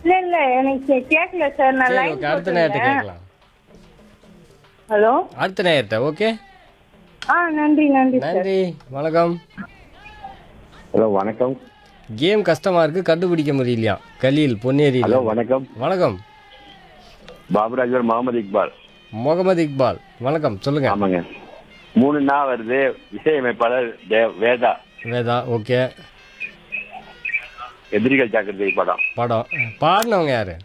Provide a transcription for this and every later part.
இல்ல இல்ல எனக்கு கேட்கல சார் நான் சரி லைன் ஓகே அடுத்த நேரத்தை கேட்கலாம் ஹலோ அடுத்த நேரத்தை ஓகே ஆ நன்றி நன்றி சார் நன்றி வணக்கம் ஹலோ வணக்கம் கேம் கஷ்டமா இருக்கு கண்டுபிடிக்க முடியலையா கலீல் பொன்னேரி ஹலோ வணக்கம் வணக்கம் பாபுராஜர் முகமது இக்பால் முகமது இக்பால் வணக்கம் சொல்லுங்க ஆமாங்க மூணு நா வருது இசையமைப்பாளர் தே- வேதா வேதா ஓகே எதிரிகள் ஜாக்கிரதை படம் படம் பாடினவங்க யாரு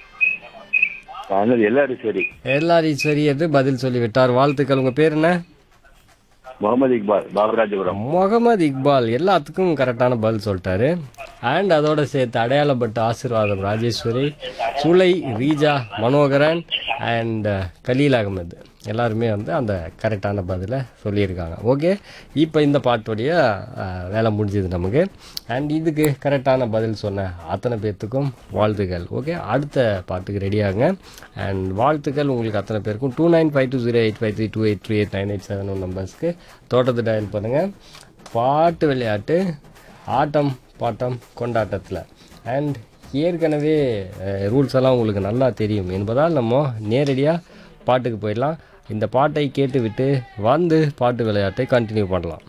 அதனால எல்லாரும் சரி எல்லாரும் சரி என்று பதில் சொல்லிவிட்டார் வாழ்த்துக்கள் உங்க பேர் என்ன முகமது இக்பால் பாபுராஜபுரம் முகமது இக்பால் எல்லாத்துக்கும் கரெக்டான பதில் சொல்லிட்டாரு அண்ட் அதோட சேர்த்து அடையாளப்பட்ட ஆசீர்வாதம் ராஜேஸ்வரி சுலை ரீஜா மனோகரன் அண்ட் கலீல் அகமது எல்லாருமே வந்து அந்த கரெக்டான பதிலை சொல்லியிருக்காங்க ஓகே இப்போ இந்த பாட்டுடைய அஹ், வேலை முடிஞ்சது நமக்கு அண்ட் இதுக்கு கரெக்டான பதில் சொன்ன அத்தனை பேர்த்துக்கும் வாழ்த்துக்கள் ஓகே அடுத்த பாட்டுக்கு ரெடியாகுங்க அண்ட் வாழ்த்துக்கள் உங்களுக்கு அத்தனை பேருக்கும் two nine five two zero eight five three two eight three eight nine eight seven one நம்பர்ஸ்க்கு தோட்டத்தை டயல் பண்ணுங்கள் பாட்டு விளையாட்டு ஆட்டம் பாட்டம் கொண்டாட்டத்தில் அண்ட் ஏற்கனவே ரூல்ஸ் எல்லாம் உங்களுக்கு நல்லா தெரியும் என்பதால் நம்ம நேரடியாக பாட்டுக்கு போயிடலாம் இந்த பாட்டை கேட்டுவிட்டு வந்து பாட்டு விளையாட்டை கண்டினியூ பண்ணலாம்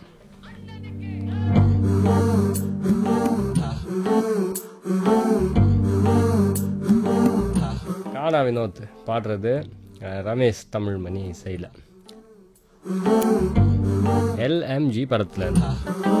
கானா வினோத் பாடுறது அஹ், ரமேஷ் தமிழ்மணி இசையில் எல்எம்ஜி படத்தில்